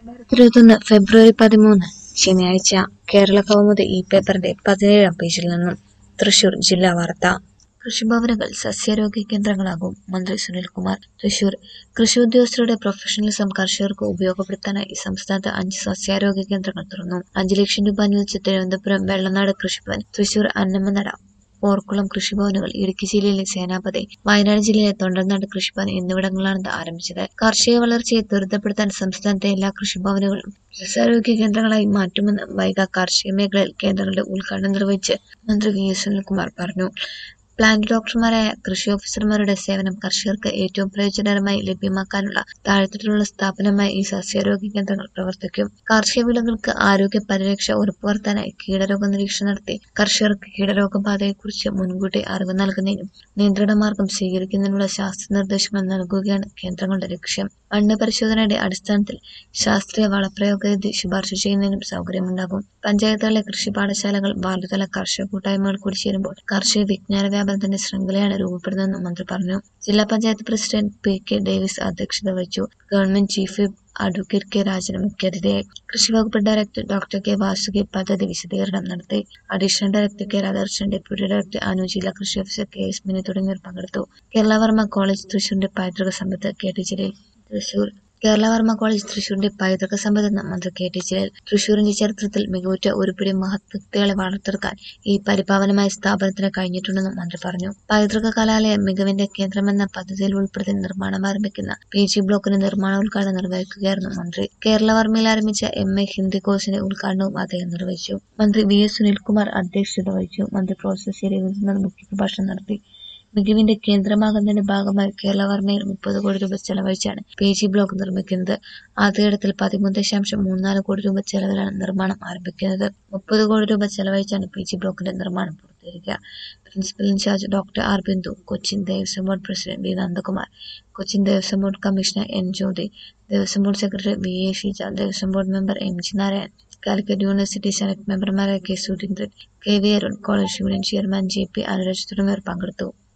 ഇരുപത്തൊന്ന് ഫെബ്രുവരി പതിമൂന്ന് ശനിയാഴ്ച കേരള കൗമുദി ഈ പേപ്പറിന്റെ പതിനേഴാം പേജിൽ നിന്നും തൃശൂർ ജില്ലാ വാർത്ത കൃഷിഭവനുകൾ സസ്യാരോഗ്യ കേന്ദ്രങ്ങളാകും മന്ത്രി സുനിൽകുമാർ തൃശൂർ കൃഷി ഉദ്യോഗസ്ഥരുടെ പ്രൊഫഷണലിസം കർഷകർക്ക് ഉപയോഗപ്പെടുത്താനായി സംസ്ഥാനത്ത് അഞ്ച് സസ്യാരോഗ്യ കേന്ദ്രങ്ങൾ തുറന്നു അഞ്ച് ലക്ഷം രൂപ അനുവദിച്ച് തിരുവനന്തപുരം വെള്ളനാട് കൃഷിഭവൻ തൃശൂർ അന്നമനട പോർക്കുളം കൃഷിഭവനുകൾ ഇടുക്കി ജില്ലയിലെ സേനാപതി വയനാട് ജില്ലയിലെ തൊണ്ടർനാട് കൃഷിഭവൻ എന്നിവിടങ്ങളിലാണ് ഇത് ആരംഭിച്ചത് കാർഷിക വളർച്ചയെ ത്വരിതപ്പെടുത്താൻ സംസ്ഥാനത്തെ എല്ലാ കൃഷിഭവനുകളും സസ്യാരോഗ്യ കേന്ദ്രങ്ങളായി മാറ്റുമെന്ന് വൈഗ കാർഷിക മേഖലയിൽ കേന്ദ്രങ്ങളുടെ ഉദ്ഘാടനം നിർവഹിച്ച് മന്ത്രി വി എസ് സുനിൽകുമാർ പറഞ്ഞു പ്ലാന്റ് ഡോക്ടർമാരായ കൃഷി ഓഫീസർമാരുടെ സേവനം കർഷകർക്ക് ഏറ്റവും പ്രയോജനകരമായി ലഭ്യമാക്കാനുള്ള താഴെത്തട്ടിലുള്ള സ്ഥാപനമായി ഈ സസ്യാരോഗ്യ കേന്ദ്രങ്ങൾ പ്രവർത്തിക്കും കാർഷിക വിളകൾക്ക് ആരോഗ്യ പരിരക്ഷ ഉറപ്പുവരുത്താനായി കീടരോഗ നിരീക്ഷണം നടത്തി കർഷകർക്ക് കീടരോഗബാധയെക്കുറിച്ച് മുൻകൂട്ടി അറിവ് നൽകുന്നതിനും നിയന്ത്രണ മാർഗം സ്വീകരിക്കുന്നതിനുള്ള ശാസ്ത്ര നിർദ്ദേശങ്ങൾ നൽകുകയാണ് കേന്ദ്രങ്ങളുടെ ലക്ഷ്യം മണ്ണ് പരിശോധനയുടെ അടിസ്ഥാനത്തിൽ ശാസ്ത്രീയ വളപ്രയോഗ രീതി ശുപാർശ ചെയ്യുന്നതിനും സൗകര്യമുണ്ടാകും പഞ്ചായത്തുകളിലെ കൃഷി പാഠശാലകൾ ബാലുതല കർഷക കൂട്ടായ്മകൾ കൂടി ചേരുമ്പോൾ കാർഷിക വിജ്ഞാന വ്യാപനത്തിന്റെ ശൃംഖലയാണ് രൂപപ്പെടുന്നതെന്നും മന്ത്രി പറഞ്ഞു ജില്ലാ panchayat president P K Davis അധ്യക്ഷത വഹിച്ചു government chief whip advocate K Rajan മുഖ്യാതിഥിയായി കൃഷിവകുപ്പ് ഡയറക്ടർ ഡോക്ടർ കെ വാസുകി പദ്ധതി വിശദീകരണം നടത്തി additional director K Radhakrishnan deputy director Anu ജില്ലാ കൃഷി ഓഫീസർ കെ എസ് മിനി തുടങ്ങിയവർ പങ്കെടുത്തു കേരളവർമ്മ കോളേജ് തൃശൂരിന്റെ പൈതൃക സമ്പത്ത് K T Jaleel Thrissur Keralavarma college തൃശൂരിന്റെ പൈതൃക സമ്പത്ത് എന്ന മന്ത്രി കെ ടി ജലീൽ തൃശൂരിന്റെ ചരിത്രത്തിൽ മികവുറ്റ ഒരുപിടി മഹത് വ്യക്തികളെ വളർത്തെടുക്കാൻ ഈ പരിപാവനമായ സ്ഥാപനത്തിന് കഴിഞ്ഞിട്ടുണ്ടെന്നും മന്ത്രി പറഞ്ഞു പൈതൃക കലാലയ മികവിന്റെ കേന്ദ്രമെന്ന പദ്ധതിയിൽ ഉൾപ്പെടുത്തി നിർമ്മാണം ആരംഭിക്കുന്ന പി ജി ബ്ലോക്കിന് നിർമ്മാണോദ്ഘാടനം നിർവഹിക്കുകയായിരുന്നു മന്ത്രി കേരളവർമ്മയിൽ ആരംഭിച്ച എം എ ഹിന്ദി കോഴ്സിന്റെ ഉദ്ഘാടനവും അദ്ദേഹം നിർവഹിച്ചു മന്ത്രി വി എസ് സുനിൽകുമാർ അധ്യക്ഷത വഹിച്ചു മന്ത്രി പ്രൊഫസർ സി രവീന്ദ്രനാഥ് മുഖ്യപ്രഭാഷണം നടത്തി മികവിന്റെ കേന്ദ്രമാകുന്നതിന്റെ ഭാഗമായി കേരളവർമ്മയിൽ മുപ്പത് കോടി രൂപ ചെലവഴിച്ചാണ് പി ജി ബ്ലോക്ക് നിർമ്മിക്കുന്നത് ആദ്യഘട്ടത്തിൽ പതിമൂന്ന് ദശാംശം മൂന്നാല് കോടി രൂപ ചെലവിലാണ് നിർമ്മാണം ആരംഭിക്കുന്നത് മുപ്പത് കോടി രൂപ ചെലവഴിച്ചാണ് പി ജി ബ്ലോക്കിന്റെ നിർമ്മാണം പൂർത്തീകരിക്കുക principal in charge doctor R Bindu Cochin Devaswom board president V Nandakumar Cochin Devaswom board commissioner N Jyothi Devaswom board secretary V A Sheeja Devaswom board member M G Narayan Calicut university senate മെമ്പർമാരായ K Surendran K V Arun college union chairman J P Anuraj തുടങ്ങിയവർ പങ്കെടുത്തു